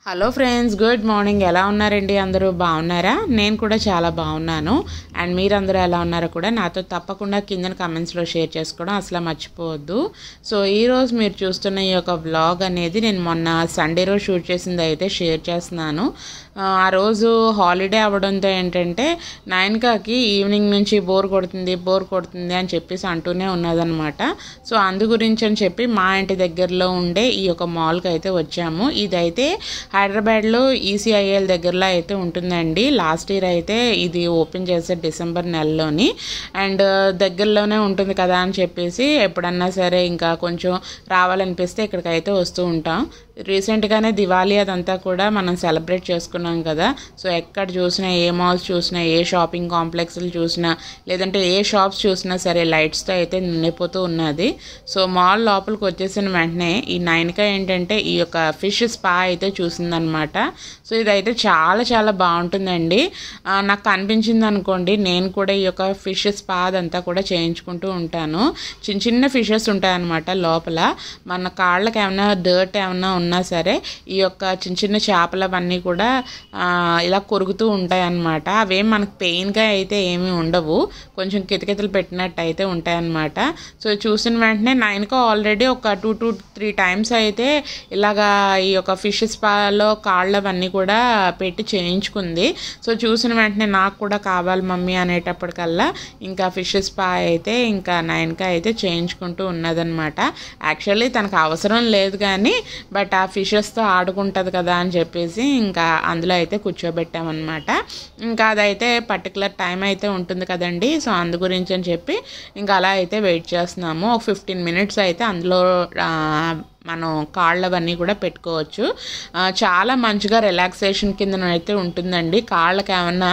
hello friends good morning ఎలా ఉన్నారండి అందరూ బాగున్నారా నేను కూడా చాలా బాగున్నాను అండ్ మీరందరూ ఎలా ఉన్నారో కూడా నాతో తప్పకుండా కింద కమెంట్స్లో షేర్ చేసుకోవడం అసలు మర్చిపోవద్దు సో ఈరోజు మీరు చూస్తున్న ఈ యొక్క వ్లాగ్ అనేది నేను మొన్న సండే రోజు షూట్ చేసింది అయితే షేర్ చేస్తున్నాను ఆ, ఆ రోజు హాలిడే అవ్వడంతో ఏంటంటే నైన్కాకి ఈవినింగ్ నుంచి బోర్ కొడుతుంది బోర్ కొడుతుంది అని చెప్పేసి అంటూనే ఉన్నదనమాట సో అందు గురించి అని చెప్పి మా ఇంటి దగ్గరలో ఉండే ఈ యొక్క మాల్కి అయితే వచ్చాము ఇదైతే హైదరాబాద్లో ఈసీఐఎల్ దగ్గరలో అయితే ఉంటుందండి లాస్ట్ ఇయర్ అయితే ఇది ఓపెన్ చేశారు డిసెంబర్ నెలలోని అండ్ దగ్గరలోనే ఉంటుంది కదా అని చెప్పేసి ఎప్పుడన్నా సరే ఇంకా కొంచెం రావాలనిపిస్తే ఇక్కడికి అయితే వస్తూ ఉంటాం రీసెంట్గానే దివాళీ అదంతా కూడా మనం సెలబ్రేట్ చేసుకున్నాం కదా సో ఎక్కడ చూసినా ఏ మాల్స్ చూసినా ఏ షాపింగ్ కాంప్లెక్స్లు చూసినా లేదంటే ఏ షాప్స్ చూసినా సరే లైట్స్తో అయితే నిండిపోతూ ఉన్నది సో మాల్ లోపలికి వచ్చేసిన వెంటనే ఈ నైన్కా ఏంటంటే ఈ యొక్క ఫిష్ స్పా అయితే చూసిందనమాట సో ఇదైతే చాలా చాలా బాగుంటుందండి ఆ, నాకు కనిపించింది అనుకోండి నేను కూడా ఈ యొక్క ఫిష్ స్పా అదంతా కూడా చేయించుకుంటూ ఉంటాను చిన్న చిన్న ఫిషెస్ ఉంటాయన్నమాట లోపల మన కాళ్ళకి ఏమైనా డర్ట్ ఏమైనా ఉన్నా సరే ఈ యొక్క చిన్న చిన్న చేపలు అవన్నీ కూడా ఆ, ఇలా కొరుకుతూ ఉంటాయి అన్నమాట అవేం మనకు పెయిన్గా అయితే ఏమీ ఉండవు కొంచెం కితకితలు పెట్టినట్టు అయితే ఉంటాయన్నమాట సో చూసిన వెంటనే నైన్కి ఆల్రెడీ ఒక టూ టూ త్రీ టైమ్స్ అయితే ఇలాగా ఈ యొక్క ఫిష్ స్పాలో కాళ్ళు అవన్నీ కూడా పెట్టి చేయించుకుంది సో చూసిన వెంటనే నాకు కూడా కావాలి మమ్మీ అనేటప్పటికల్లా ఇంకా ఫిష్ స్పా అయితే ఇంకా నైన్కి అయితే చేయించుకుంటూ ఉన్నదనమాట యాక్చువల్లీ తనకు అవసరం లేదు కానీ బట్ ఆ ఫిషెస్తో ఆడుకుంటుంది కదా అని చెప్పేసి ఇంకా అందులో అయితే కూర్చోబెట్టామన్నమాట ఇంకా అదైతే పర్టికులర్ టైం అయితే ఉంటుంది కదండి సో అందు గురించి అని చెప్పి ఇంకా అలా అయితే వెయిట్ చేస్తున్నాము ఒక ఫిఫ్టీన్ మినిట్స్ అయితే అందులో ఆ, మనం కాళ్ళు అవన్నీ కూడా పెట్టుకోవచ్చు ఆ, చాలా మంచిగా రిలాక్సేషన్ కింద అయితే ఉంటుందండి కాళ్ళకి ఏమన్నా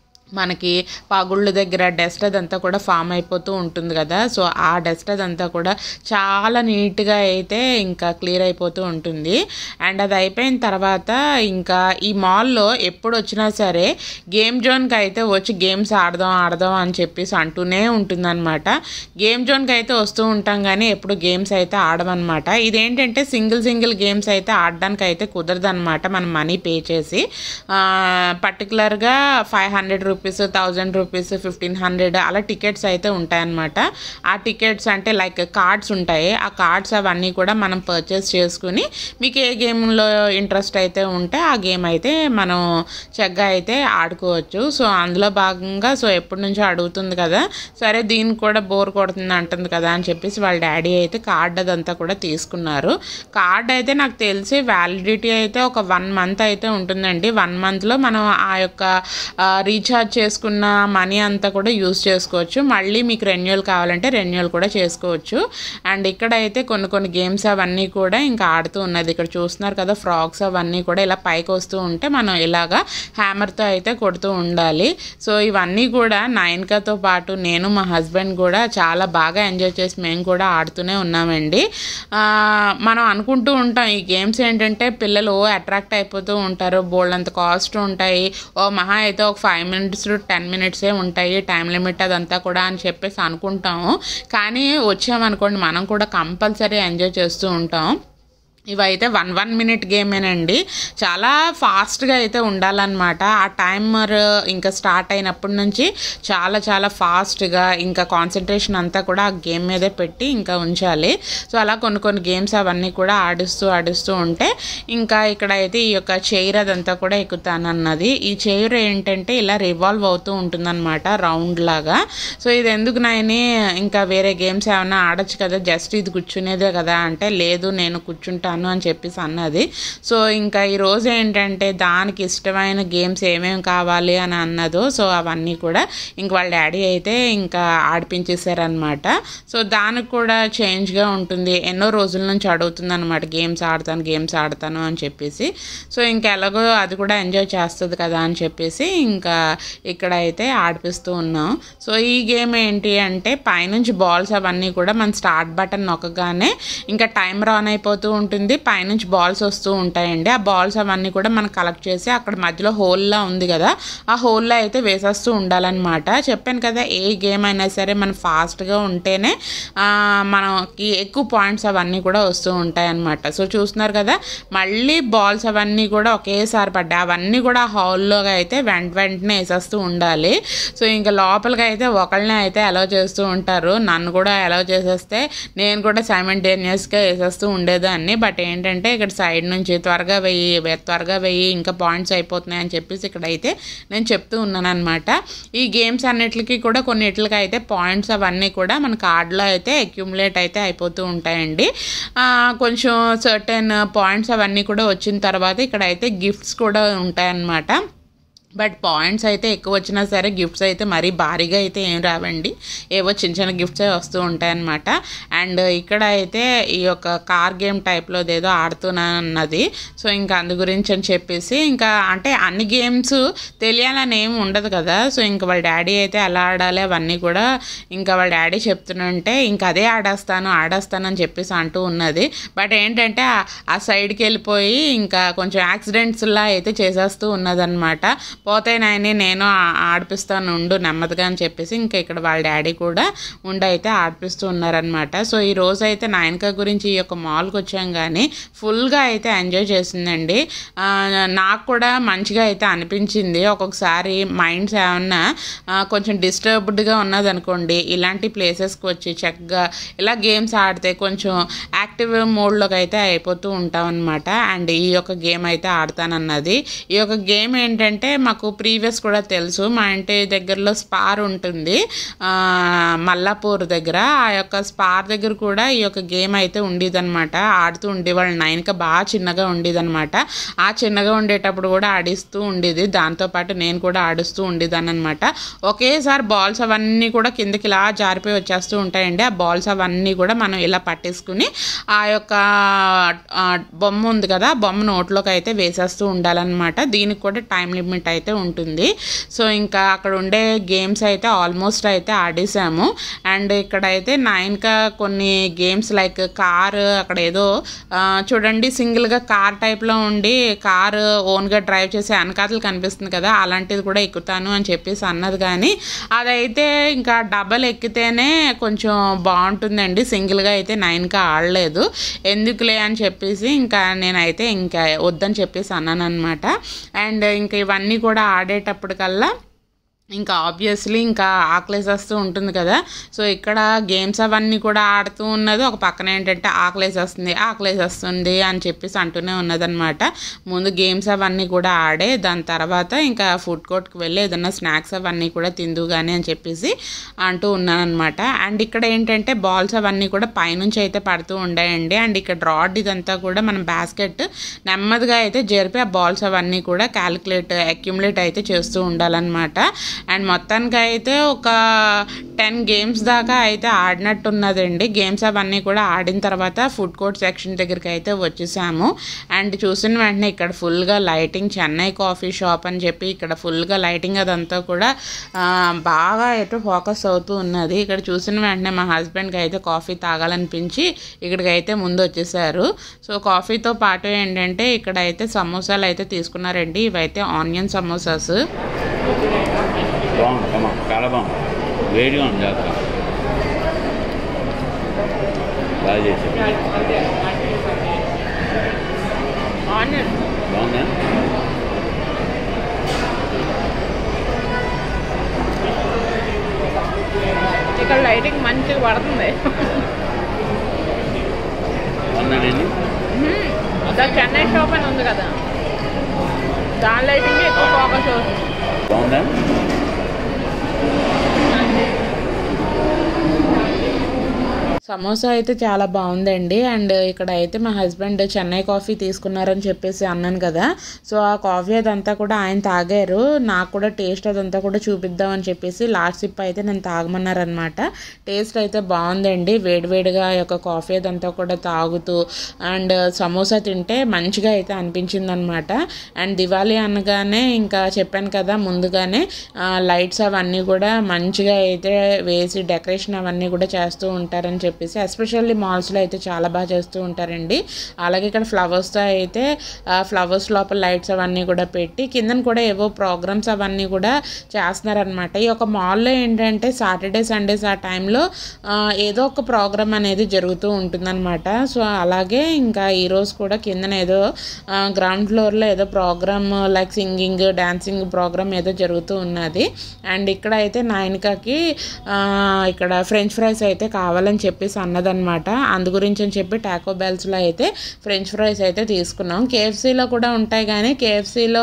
మనకి పగుళ్ళ దగ్గర డస్ట్ అదంతా కూడా ఫామ్ అయిపోతూ ఉంటుంది కదా సో ఆ డస్ట్ అదంతా కూడా చాలా నీట్గా అయితే ఇంకా క్లియర్ అయిపోతూ ఉంటుంది అండ్ అది అయిపోయిన తర్వాత ఇంకా ఈ మాల్లో ఎప్పుడు వచ్చినా సరే గేమ్ జోన్కి అయితే వచ్చి గేమ్స్ ఆడదాం ఆడదాం అని చెప్పేసి అంటూనే ఉంటుందన్నమాట గేమ్ జోన్కి అయితే వస్తూ ఉంటాం కానీ ఎప్పుడు గేమ్స్ అయితే ఆడమన్నమాట ఇదేంటంటే సింగిల్ సింగిల్ గేమ్స్ అయితే ఆడడానికి అయితే కుదరదన్నమాట మనం మనీ పే చేసి పర్టికులర్గా five hundred rupees thousand rupees fifteen hundred అలా టికెట్స్ అయితే ఉంటాయన్నమాట ఆ టికెట్స్ అంటే లైక్ కార్డ్స్ ఉంటాయి ఆ కార్డ్స్ అవన్నీ కూడా మనం పర్చేస్ చేసుకుని మీకు ఏ గేమ్లో ఇంట్రెస్ట్ అయితే ఉంటే ఆ గేమ్ అయితే మనం చక్కగా అయితే ఆడుకోవచ్చు సో అందులో భాగంగా సో ఎప్పటి నుంచో అడుగుతుంది కదా సరే దీనికి కూడా బోర్ కొడుతుంది అంటుంది కదా అని చెప్పేసి వాళ్ళ డాడీ అయితే కార్డ్ అదంతా కూడా తీసుకున్నారు కార్డ్ అయితే నాకు తెలిసి వ్యాలిడిటీ అయితే ఒక వన్ మంత్ అయితే ఉంటుందండి వన్ మంత్లో మనం ఆ యొక్క రీఛార్జ్ చేసుకున్న మనీ అంతా కూడా యూస్ చేసుకోవచ్చు మళ్ళీ మీకు రెన్యువల్ కావాలంటే రెన్యువల్ కూడా చేసుకోవచ్చు అండ్ ఇక్కడ అయితే కొన్ని కొన్ని గేమ్స్ అవన్నీ కూడా ఇంకా ఆడుతూ ఉన్నది ఇక్కడ చూస్తున్నారు కదా ఫ్రాక్స్ అవన్నీ కూడా ఇలా పైకి వస్తూ ఉంటే మనం ఇలాగా హ్యామర్తో అయితే కొడుతూ ఉండాలి సో ఇవన్నీ కూడా నైన్కాతో పాటు నేను మా హస్బెండ్ కూడా చాలా బాగా ఎంజాయ్ చేసి మేము కూడా ఆడుతూనే ఉన్నామండి ఆ, మనం అనుకుంటూ ఉంటాం ఈ గేమ్స్ ఏంటంటే పిల్లలు అట్రాక్ట్ అయిపోతూ ఉంటారు బోల్డ్ అంత కాస్ట్ ఉంటాయి ఓ మహా అయితే ఒక ఫైవ్ మినిట్స్ టెన్ మినిట్సే ఉంటాయి టైం లిమిట్ అదంతా కూడా అని చెప్పేసి అనుకుంటాము కానీ వచ్చామనుకోండి మనం కూడా కంపల్సరీ ఎంజాయ్ చేస్తూ ఉంటాం ఇవైతే వన్ వన్ మినిట్ గేమేనండి చాలా ఫాస్ట్గా అయితే ఉండాలన్నమాట ఆ టైమర్ ఇంకా స్టార్ట్ అయినప్పటి నుంచి చాలా చాలా ఫాస్ట్గా ఇంకా కాన్సన్ట్రేషన్ అంతా కూడా ఆ గేమ్ మీదే పెట్టి ఇంకా ఉంచాలి సో అలా కొన్ని కొన్ని గేమ్స్ అవన్నీ కూడా ఆడిస్తూ ఆడిస్తూ ఉంటే ఇంకా ఇక్కడ అయితే ఈ యొక్క చైర్ అదంతా కూడా ఎక్కుతానన్నది ఈ చైర్ ఏంటంటే ఇలా రివాల్వ్ అవుతూ ఉంటుందన్నమాట రౌండ్ లాగా సో ఇది ఎందుకు నాయని ఇంకా వేరే గేమ్స్ ఏమైనా ఆడొచ్చు కదా జస్ట్ ఇది కూర్చునేదే కదా అంటే లేదు నేను కూర్చుంటాను అని చెప్పేసి అన్నది సో ఇంకా ఈ రోజు ఏంటంటే దానికి ఇష్టమైన గేమ్స్ ఏమేమి కావాలి అని అన్నదో సో అవన్నీ కూడా ఇంక వాళ్ళ డాడీ అయితే ఇంకా ఆడిపించేశారనమాట సో దానికి కూడా చేంజ్గా ఉంటుంది ఎన్నో రోజుల నుంచి అడుగుతుంది అనమాట గేమ్స్ ఆడతాను గేమ్స్ ఆడతాను అని చెప్పేసి సో ఇంకా ఎలాగో అది కూడా ఎంజాయ్ చేస్తుంది కదా అని చెప్పేసి ఇంకా ఇక్కడ అయితే ఆడిపిస్తూ ఉన్నాం సో ఈ గేమ్ ఏంటి అంటే పైనుంచి బాల్స్ అవన్నీ కూడా మన స్టార్ట్ బటన్ నొక్కగానే ఇంకా టైమర్ ఆన్ అయిపోతూ ఉంటుంది ఉంటుంది పైనుంచి బాల్స్ వస్తూ ఉంటాయండి ఆ బాల్స్ అవన్నీ కూడా మనం కలెక్ట్ చేసి అక్కడ మధ్యలో హోల్లా ఉంది కదా ఆ హోల్లో అయితే వేసేస్తూ ఉండాలన్నమాట చెప్పాను కదా ఏ గేమ్ అయినా సరే మనం ఫాస్ట్గా ఉంటేనే ఆ, మనకి ఎక్కువ పాయింట్స్ అవన్నీ కూడా వస్తూ ఉంటాయి అన్నమాట సో చూస్తున్నారు కదా మళ్ళీ బాల్స్ అవన్నీ కూడా ఒకేసారి పడ్డాయి అవన్నీ కూడా హాల్లో అయితే వెంట వెంటనే వేసేస్తూ ఉండాలి సో ఇంకా లోపలికి అయితే ఒకళ్ళనే అయితే అలౌ చేస్తూ ఉంటారు నన్ను కూడా అలౌ చేసేస్తే నేను కూడా సైమెంటేనియస్గా వేసేస్తూ ఉండేదాన్ని బట్ ఏంటంటే ఇక్కడ సైడ్ నుంచి త్వరగా వెయ్యి వె- త్వరగా వెయ్యి ఇంకా పాయింట్స్ అయిపోతున్నాయి అని చెప్పేసి ఇక్కడ అయితే నేను చెప్తూ ఉన్నాను అనమాట ఈ గేమ్స్ అన్నిటికీ కూడా కొన్నిటికి అయితే పాయింట్స్ అవన్నీ కూడా మన కార్డులో అయితే అక్యుములేట్ అయితే అయిపోతూ ఉంటాయండి ఆ, కొంచెం సర్టెన్ పాయింట్స్ అవన్నీ కూడా వచ్చిన తర్వాత ఇక్కడ అయితే గిఫ్ట్స్ కూడా ఉంటాయన్నమాట బట్ పాయింట్స్ అయితే ఎక్కువ వచ్చినా సరే గిఫ్ట్స్ అయితే మరీ భారీగా అయితే ఏం రావండి ఏవో చిన్న చిన్న గిఫ్ట్స్ వస్తూ ఉంటాయన్నమాట అండ్ ఇక్కడ అయితే ఈ యొక్క కార్ గేమ్ టైప్లో ఏదో ఆడుతున్నది సో ఇంకా అందు గురించి అని చెప్పేసి ఇంకా అంటే అన్ని గేమ్స్ తెలియాలని ఏమి ఉండదు కదా సో ఇంకా వాళ్ళ డాడీ అయితే ఎలా ఆడాలి అవన్నీ కూడా ఇంకా వాళ్ళ డాడీ చెప్తుంటే ఇంకా అదే ఆడేస్తాను ఆడేస్తాను అని చెప్పేసి అంటూ ఉన్నది బట్ ఏంటంటే ఆ- ఆ సైడ్కి వెళ్ళిపోయి ఇంకా కొంచెం యాక్సిడెంట్స్లా అయితే చేసేస్తూ ఉన్నదన్నమాట పోతే నాయని నేను ఆ- ఆడిపిస్తాను ఉండు నెమ్మదిగా అని చెప్పేసి ఇంకా ఇక్కడ వాళ్ళ డాడీ కూడా ఉండి అయితే ఆడిపిస్తూ ఉన్నారనమాట సో ఈ రోజు అయితే నాయనక గురించి ఈ యొక్క మాల్కి వచ్చాం కానీ ఫుల్గా అయితే ఎంజాయ్ చేసిందండి ఆ, నాకు కూడా మంచిగా అయితే అనిపించింది ఒక్కొక్కసారి మైండ్స్ ఏమన్నా ఆ, కొంచెం డిస్టర్బ్డ్గా ఉన్నదనుకోండి ఇలాంటి ప్లేసెస్కి వచ్చి చక్కగా ఇలా గేమ్స్ ఆడితే కొంచెం యాక్టివ్ మోడ్లోకి అయితే అయిపోతూ ఉంటాం అనమాట అండ్ ఈ యొక్క గేమ్ అయితే ఆడతానన్నది ఈ యొక్క గేమ్ ఏంటంటే మాకు ప్రీవియస్ కూడా తెలుసు మా ఇంటి దగ్గరలో స్పార్ ఉంటుంది ఆ, మల్లాపూర్ దగ్గర ఆ యొక్క స్పార్ దగ్గర కూడా ఈ యొక్క గేమ్ అయితే ఉండేదన్నమాట ఆడుతూ ఉండేవాళ్ళు నైన్కి బాగా చిన్నగా ఉండేదన్నమాట ఆ చిన్నగా ఉండేటప్పుడు కూడా ఆడిస్తూ ఉండేది దాంతోపాటు నేను కూడా ఆడిస్తూ ఉండేదాన్ని అనమాట ఒకేసారి బాల్స్ అవన్నీ కూడా కిందకి ఇలా జారిపోయి వచ్చేస్తూ ఉంటాయండి ఆ బాల్స్ అవన్నీ కూడా మనం ఇలా పట్టేసుకుని ఆ యొక్క ఆ, బొమ్మ ఉంది కదా ఆ బొమ్మ నోట్లోకి అయితే వేసేస్తూ ఉండాలన్నమాట దీనికి కూడా టైం లిమిట్ అయితే ఉంటుంది సో ఇంకా అక్కడ ఉండే గేమ్స్ అయితే ఆల్మోస్ట్ అయితే ఆడేసాము అండ్ ఇక్కడ అయితే నైన్కా కొన్ని గేమ్స్ లైక్ కార్ అక్కడ ఏదో ఆ, చూడండి సింగిల్గా కార్ టైప్లో ఉండి కార్ ఓన్గా డ్రైవ్ చేసే వెనకాతలు కనిపిస్తుంది కదా అలాంటిది కూడా ఎక్కుతాను అని చెప్పేసి అన్నది కానీ అదైతే ఇంకా డబల్ ఎక్కితేనే కొంచెం బాగుంటుందండి సింగిల్గా అయితే నైన్కా ఆడలేదు ఎందుకులే అని చెప్పేసి ఇంకా నేనైతే ఇంకా వద్దని చెప్పేసి అన్నాను అనమాట అండ్ ఇంకా ఇవన్నీ కూడా ఆడేటప్పటికల్లా ఇంకా ఆబ్వియస్లీ ఇంకా ఆకలేసేస్తూ ఉంటుంది కదా సో ఇక్కడ గేమ్స్ అవన్నీ కూడా ఆడుతూ ఉన్నది ఒక పక్కన ఏంటంటే ఆకలేసేస్తుంది ఆకలేసేస్తుంది అని చెప్పేసి అంటూనే ఉన్నదన్నమాట ముందు గేమ్స్ అవన్నీ కూడా ఆడే దాని తర్వాత ఇంకా ఫుడ్ కోర్ట్కి వెళ్ళి ఏదైనా స్నాక్స్ అవన్నీ కూడా తిందు కానీ అని చెప్పేసి అంటూ ఉన్నానమాట అండ్ ఇక్కడ ఏంటంటే బాల్స్ అవన్నీ కూడా పైనుంచి అయితే పడుతూ ఉండాయండి అండ్ ఇక్కడ రాడ్ ఇదంతా కూడా మనం బాస్కెట్ నెమ్మదిగా అయితే జరిపి ఆ బాల్స్ అవన్నీ కూడా క్యాలిక్యులేట్ అక్యుములేట్ అయితే చేస్తూ ఉండాలన్నమాట అండ్ మొత్తానికి అయితే ఒక టెన్ గేమ్స్ దాకా అయితే ఆడినట్టున్నదండి గేమ్స్ అవన్నీ కూడా ఆడిన తర్వాత ఫుడ్ కోర్ట్ సెక్షన్ దగ్గరికి అయితే వచ్చేసాము అండ్ చూసిన వెంటనే ఇక్కడ ఫుల్గా లైటింగ్ చెన్నై కాఫీ షాప్ అని చెప్పి ఇక్కడ ఫుల్గా లైటింగ్ అదంతా కూడా ఆ, బాగా అయితే ఫోకస్ అవుతూ ఉన్నది ఇక్కడ చూసిన వెంటనే మా హస్బెండ్కి అయితే కాఫీ తాగాలనిపించి ఇక్కడికి అయితే ముందు వచ్చేసారు సో కాఫీతో పాటు ఏంటంటే ఇక్కడ అయితే సమోసాలు అయితే తీసుకున్నారండి ఇవైతే ఆనియన్ సమోసాస్ బాగుంది కమా చాలా బాగుంది వేడిగా ఉంది జాగ్రత్త బాగా చేశారు ఆనియన్ బాగుందా ఇక్కడ లైటింగ్ మంచిగా పడుతుంది బాగుందానండి చెన్నై షాప్ అని ఉంది కదా దాని లైటింగ్ ఎక్కువ ఫోకస్ అవుతుంది బాగుందా సమోసా అయితే చాలా బాగుందండి అండ్ ఇక్కడ అయితే మా హస్బెండ్ చెన్నై కాఫీ తీసుకున్నారని చెప్పేసి అన్నాను కదా సో ఆ కాఫీ అదంతా కూడా ఆయన తాగారు నాకు కూడా టేస్ట్ అదంతా కూడా చూపిద్దామని చెప్పేసి లాస్ట్ సిప్ అయితే నేను తాగమన్నారనమాట టేస్ట్ అయితే బాగుందండి వేడివేడిగా ఆ యొక్క కాఫీ అదంతా కూడా తాగుతూ అండ్ సమోసా తింటే మంచిగా అయితే అనిపించింది అనమాట అండ్ దివాళీ అనగానే ఇంకా చెప్పాను కదా ముందుగానే లైట్స్ అవన్నీ కూడా మంచిగా అయితే వేసి డెకరేషన్ అవన్నీ కూడా చేస్తూ ఉంటారని చెప్పి చెప్పేసి ఎస్పెషల్లీ మాల్స్లో అయితే చాలా బాగా చేస్తూ ఉంటారండి అలాగే ఇక్కడ ఫ్లవర్స్తో అయితే ఫ్లవర్స్ లోపల లైట్స్ అవన్నీ కూడా పెట్టి కిందన కూడా ఏవో ప్రోగ్రామ్స్ అవన్నీ కూడా చేస్తున్నారనమాట ఈ యొక్క మాల్లో ఏంటంటే సాటర్డే సండేస్ ఆ టైంలో ఏదో ఒక ప్రోగ్రామ్ అనేది జరుగుతూ ఉంటుందన్నమాట సో అలాగే ఇంకా ఈరోజు కూడా కిందన ఏదో గ్రౌండ్ ఫ్లోర్లో ఏదో programme like singing dancing programme ఏదో జరుగుతూ ఉన్నది అండ్ ఇక్కడ అయితే నాయనికకి ఆ, ఇక్కడ ఫ్రెంచ్ ఫ్రైస్ అయితే కావాలని చెప్పేసి అన్నదనమాట అందు గురించి అని చెప్పి టాకో బెల్స్లో అయితే ఫ్రెంచ్ ఫ్రైస్ అయితే తీసుకున్నాం కేఎఫ్సీలో కూడా ఉంటాయి కానీ కేఎఫ్సీలో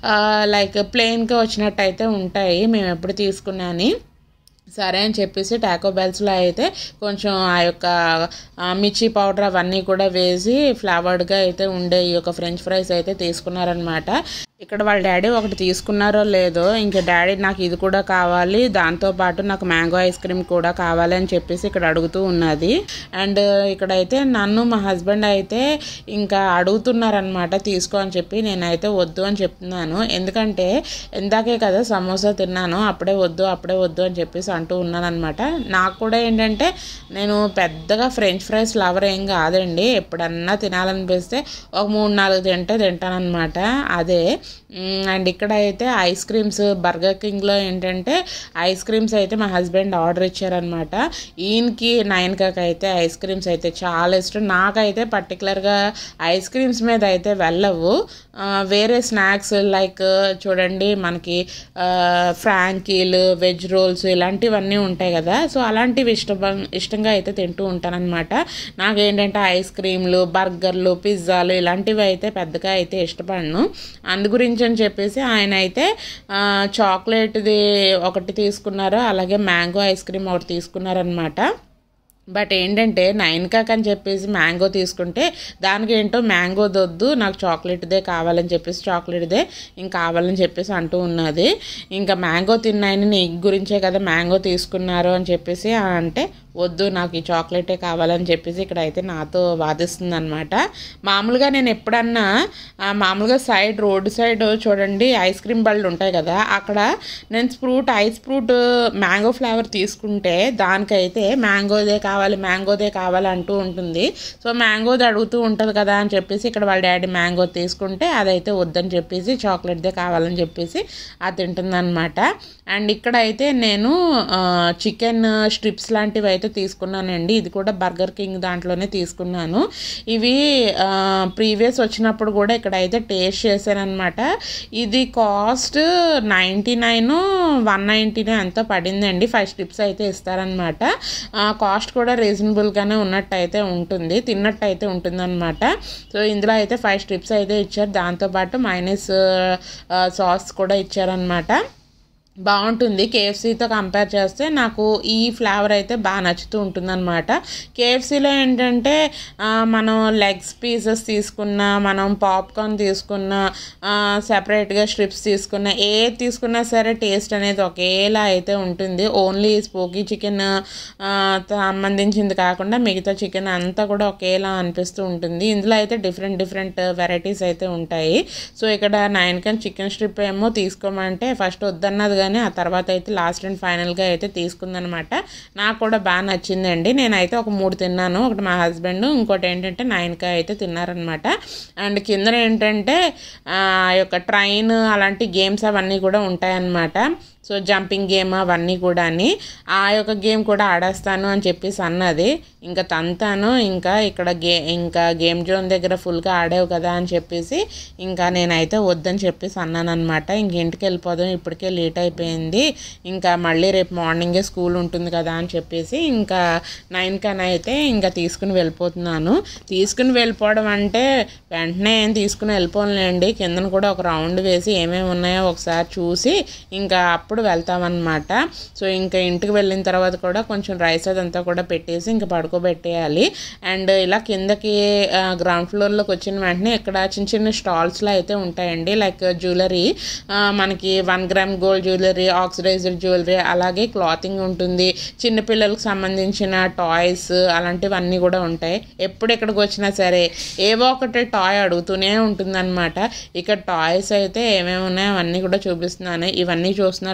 లైక్ ప్లెయిన్గా వచ్చినట్టు అయితే ఉంటాయి మేము ఎప్పుడు తీసుకున్నాని సరే అని చెప్పేసి టాకో బెల్స్లో అయితే కొంచెం ఆ యొక్క ఆ, మిర్చి పౌడర్ అవన్నీ కూడా వేసి ఫ్లేవర్డ్గా అయితే ఉండే ఈ యొక్క ఫ్రెంచ్ ఫ్రైస్ అయితే తీసుకున్నారనమాట ఇక్కడ వాళ్ళ డాడీ ఒకటి తీసుకున్నారో లేదో ఇంకా డాడీ నాకు ఇది కూడా కావాలి దాంతోపాటు నాకు మ్యాంగో ఐస్ క్రీమ్ కూడా కావాలి అని చెప్పేసి ఇక్కడ అడుగుతూ ఉన్నది అండ్ ఇక్కడైతే నన్ను మా హస్బెండ్ అయితే ఇంకా అడుగుతున్నారనమాట తీసుకో అని చెప్పి నేనైతే వద్దు అని చెప్తున్నాను ఎందుకంటే ఇందాకే కదా సమోసా తిన్నాను అప్పుడే వద్దు అప్పుడే వద్దు అని చెప్పేసి అంటూ ఉన్నాను అనమాట నాకు కూడా ఏంటంటే నేను పెద్దగా ఫ్రెంచ్ ఫ్రైస్ లవర్ ఏం కాదండి ఎప్పుడన్నా తినాలనిపిస్తే ఒక మూడు నాలుగు తింటే తింటానమాట అదే మ్, అండ్ ఇక్కడ అయితే ఐస్ క్రీమ్స్ బర్గర్ కింగ్లో ఏంటంటే ఐస్ క్రీమ్స్ అయితే మా హస్బెండ్ ఆర్డర్ ఇచ్చారనమాట ఈయనకి నైన్కాకి అయితే ఐస్ క్రీమ్స్ అయితే చాలా ఇష్టం నాకైతే పర్టికులర్గా ఐస్ క్రీమ్స్ మీద అయితే వెళ్ళవు ఆ, వేరే స్నాక్స్ లైక్ చూడండి మనకి ఆ, ఫ్రాంకీలు వెజ్ రోల్స్ ఇలాంటివన్నీ ఉంటాయి కదా సో అలాంటివి ఇష్ట ఇష్టంగా అయితే తింటూ ఉంటానన్నమాట నాకేంటంటే ఐస్ క్రీమ్లు బర్గర్లు పిజ్జాలు ఇలాంటివి అయితే పెద్దగా అయితే ఇష్టపడను అందు గురించి అని చెప్పేసి ఆయన అయితే ఆ, చాక్లెట్ది ఒకటి తీసుకున్నారు అలాగే మ్యాంగో ఐస్ క్రీమ్ ఒకటి తీసుకున్నారనమాట బట్ ఏంటంటే నైన్ కాక్ అని చెప్పేసి మ్యాంగో తీసుకుంటే దానికి ఏంటో మ్యాంగో దొద్దు నాకు చాక్లెట్దే కావాలని చెప్పేసి చాక్లెట్దే ఇంకా కావాలని చెప్పేసి అంటూ ఉన్నది ఇంకా మ్యాంగో తిన్నాయని నీ గురించే కదా మ్యాంగో తీసుకున్నారు అని చెప్పేసి అంటే వద్దు నాకు ఈ చాక్లెటే కావాలని చెప్పేసి ఇక్కడ అయితే నాతో వాదిస్తుంది అనమాట మామూలుగా నేను ఎప్పుడన్నా ఆ, మామూలుగా సైడ్ రోడ్ సైడ్ చూడండి ఐస్ క్రీమ్ బళ్ళు ఉంటాయి కదా అక్కడ నేను fruit ice fruit mango flavour తీసుకుంటే దానికైతే మ్యాంగోదే కావాలి మ్యాంగోదే కావాలి అంటూ ఉంటుంది సో మ్యాంగోది అడుగుతూ ఉంటుంది కదా అని చెప్పేసి ఇక్కడ వాళ్ళ డాడీ మ్యాంగో తీసుకుంటే అదైతే వద్దని చెప్పేసి చాక్లెట్దే కావాలని చెప్పేసి అది తింటుందన్నమాట అండ్ ఇక్కడ అయితే నేను చికెన్ స్ట్రిప్స్ లాంటివి అయితే తీసుకున్నానండి ఇది కూడా బర్గర్ కింగ్ దాంట్లోనే తీసుకున్నాను ఇవి ప్రీవియస్ వచ్చినప్పుడు కూడా ఇక్కడ అయితే టేస్ట్ చేశానమాట ఇది cost ninety nine one ninety nine ఎంతో పడిందండి ఫైవ్ స్ట్రిప్స్ అయితే ఇస్తారనమాట కాస్ట్ కూడా రీజనబుల్గానే ఉన్నట్టు అయితే ఉంటుంది తిన్నట్టు అయితే ఉంటుందన్నమాట సో ఇందులో అయితే ఫైవ్ స్ట్రిప్స్ అయితే ఇచ్చారు దాంతోపాటు మైనస్ సాస్ కూడా ఇచ్చారనమాట బాగుంటుంది కేఎఫ్సీతో కంపేర్ చేస్తే నాకు ఈ ఫ్లేవర్ అయితే బాగా నచ్చుతూ ఉంటుందన్నమాట కేఎఫ్సీలో ఏంటంటే ఆ, మనం లెగ్స్ పీసెస్ తీసుకున్నా మనం పాప్కార్న్ తీసుకున్నా సెపరేట్గా స్ట్రిప్స్ తీసుకున్నా ఏది తీసుకున్నా సరే టేస్ట్ అనేది ఒకేలా అయితే ఉంటుంది ఓన్లీ స్పోకీ చికెన్ సంబంధించింది కాకుండా మిగతా చికెన్ అంతా కూడా ఒకేలా అనిపిస్తూ ఉంటుంది ఇందులో అయితే డిఫరెంట్ డిఫరెంట్ వెరైటీస్ అయితే ఉంటాయి సో ఇక్కడ నైన్ కన్ చికెన్ స్ట్రిప్ ఏమో తీసుకోమంటే ఫస్ట్ వద్దన్నది కానీ ఆ తర్వాత అయితే లాస్ట్ అండ్ ఫైనల్గా అయితే తీసుకుందనమాట నాకు కూడా బాగా నచ్చిందండి నేనైతే ఒక మూడు తిన్నాను ఒకటి మా హస్బెండ్ ఇంకోటి ఏంటంటే నైన్కా అయితే తిన్నారనమాట అండ్ కింద ఏంటంటే ఆ యొక్క ట్రైన్ అలాంటి గేమ్స్ అవన్నీ కూడా ఉంటాయన్నమాట సో జంపింగ్ గేమ్ అవన్నీ కూడా ఆ యొక్క గేమ్ కూడా ఆడేస్తాను అని చెప్పేసి అన్నది ఇంకా తంతాను ఇంకా ఇక్కడ గే ఇంకా గేమ్ జోన్ దగ్గర ఫుల్గా ఆడావు కదా అని చెప్పేసి ఇంకా నేనైతే వద్దని చెప్పేసి అన్నాను అనమాట ఇంక ఇంటికి వెళ్ళిపోదాం ఇప్పటికే లేట్ అయిపోయింది ఇంకా మళ్ళీ రేపు మార్నింగే స్కూల్ ఉంటుంది కదా అని చెప్పేసి ఇంకా నైన్ కన్నా అయితే ఇంకా తీసుకుని వెళ్ళిపోతున్నాను తీసుకుని వెళ్ళిపోవడం అంటే వెంటనే ఏం తీసుకుని వెళ్ళిపోలేండి కిందన కూడా ఒక రౌండ్ వేసి ఏమేమి ఉన్నాయో ఒకసారి చూసి ఇంకా అప్పుడు వెళ్తామన్నమాట సో ఇంకా ఇంటికి వెళ్ళిన తర్వాత కూడా కొంచెం రైస్ అదంతా కూడా పెట్టేసి ఇంకా పడుకోబెట్టేయాలి అండ్ ఇలా కిందకి గ్రౌండ్ ఫ్లోర్లోకి వచ్చిన వెంటనే ఇక్కడ చిన్న చిన్న స్టాల్స్లో అయితే ఉంటాయండి లైక్ జ్యువెలరీ మనకి one gram gold jewellery oxidised jewellery అలాగే క్లాతింగ్ ఉంటుంది చిన్నపిల్లలకు సంబంధించిన టాయ్స్ అలాంటివన్నీ కూడా ఉంటాయి ఎప్పుడు ఎక్కడికి వచ్చినా సరే ఏవో ఒకటి టాయ్ అడుగుతూనే ఉంటుందన్నమాట ఇక్కడ టాయ్స్ అయితే ఏమేమి ఉన్నాయో అవన్నీ కూడా చూపిస్తున్నాను ఇవన్నీ చూస్తున్నారు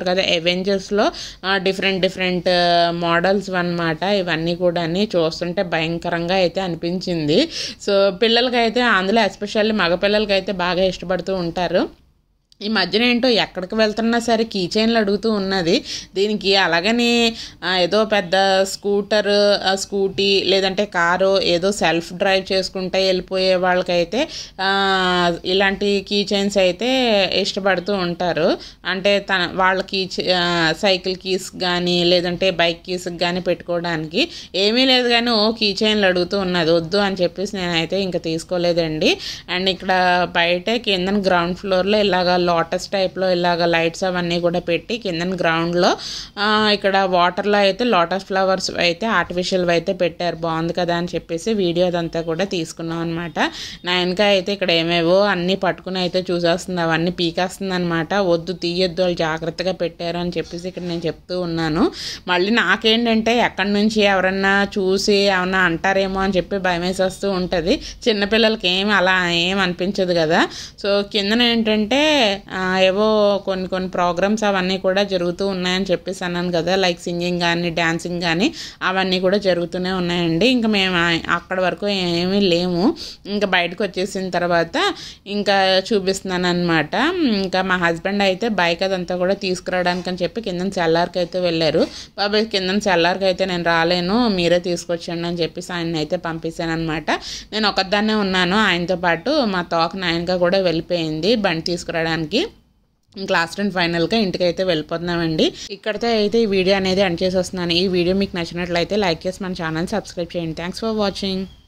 కదా అవెంజర్స్లో డిఫరెంట్ డిఫరెంట్ మోడల్స్ అన్నమాట ఇవన్నీ కూడా చూస్తుంటే భయంకరంగా అయితే అనిపించింది సో పిల్లలకైతే అందులో ఎస్పెషల్లీ మగపిల్లలకైతే బాగా ఇష్టపడుతూ ఉంటారు ఈ మధ్యన ఏంటో ఎక్కడికి వెళ్తున్నా సరే కీ చైన్లు అడుగుతూ ఉన్నది దీనికి అలాగని ఆ, ఏదో పెద్ద స్కూటర్ ఆ, స్కూటీ లేదంటే కారు ఏదో సెల్ఫ్ డ్రైవ్ చేసుకుంటే వెళ్ళిపోయే వాళ్ళకైతే ఆ, ఇలాంటి కీ చైన్స్ అయితే ఇష్టపడుతూ ఉంటారు అంటే తన వాళ్ళ కీ సైకిల్ కీస్ కానీ లేదంటే బైక్ కీస్ కానీ పెట్టుకోవడానికి ఏమీ లేదు కానీ ఓ కీ చైన్లు అడుగుతూ ఉన్నది వద్దు అని చెప్పేసి నేనైతే ఇంకా తీసుకోలేదండి అండ్ ఇక్కడ బయట కింద గ్రౌండ్ ఫ్లోర్లో ఇలాగ లోటస్ టైప్లో ఇలాగ లైట్స్ అవన్నీ కూడా పెట్టి కింద గ్రౌండ్లో ఇక్కడ వాటర్లో అయితే లోటస్ ఫ్లవర్స్ అయితే ఆర్టిఫిషియల్ అయితే పెట్టారు బాగుంది కదా అని చెప్పేసి వీడియో అదంతా కూడా తీసుకున్నాం అనమాట నాయనక అయితే ఇక్కడ ఏమేవో అన్నీ పట్టుకుని అయితే చూసేస్తుంది అవన్నీ పీకేస్తుంది అనమాట వద్దు తీయొద్దు వాళ్ళు జాగ్రత్తగా పెట్టారు అని చెప్పేసి ఇక్కడ నేను చెప్తూ ఉన్నాను మళ్ళీ నాకేంటంటే ఎక్కడి నుంచి ఎవరన్నా చూసి ఏమన్నా అంటారేమో అని చెప్పి భయం వేసేస్తూ ఉంటుంది చిన్నపిల్లలకి ఏమి అలా ఏం అనిపించదు కదా సో కిందన ఏంటంటే ఆ, ఏవో కొన్ని కొన్ని ప్రోగ్రామ్స్ అవన్నీ కూడా జరుగుతూ ఉన్నాయని చెప్పేసి అన్నాను కదా లైక్ సింగింగ్ కానీ డ్యాన్సింగ్ కానీ అవన్నీ కూడా జరుగుతూనే ఉన్నాయండి ఇంకా మేము ఆ- అక్కడ వరకు ఏమీ లేము ఇంకా బయటకు వచ్చేసిన తర్వాత ఇంకా చూపిస్తున్నాను అనమాట ఇంకా మా హస్బెండ్ అయితే బైక్ అదంతా కూడా తీసుకురావడానికి అని చెప్పి కింద సెల్లార్కి అయితే వెళ్ళారు బాబాయ్ కింద సెల్లార్కి అయితే నేను రాలేను మీరే తీసుకొచ్చండి అని చెప్పేసి ఆయన అయితే పంపించాను అనమాట నేను ఒకదాన్నే ఉన్నాను ఆయనతో పాటు మా తోక నాయనగా కూడా వెళ్ళిపోయింది బండి తీసుకురావడానికి క్లాస్ టెన్ ఫైనల్గా ఇంటికి అయితే వెళ్ళిపోతున్నామండి ఇక్కడితో అయితే ఈ వీడియో అనేది ఎండ్ చేసి వస్తున్నాను ఈ వీడియో మీకు నచ్చినట్లయితే లైక్ చేసి మన ఛానల్ సబ్స్క్రైబ్ చేయండి థ్యాంక్స్ ఫర్ వాచింగ్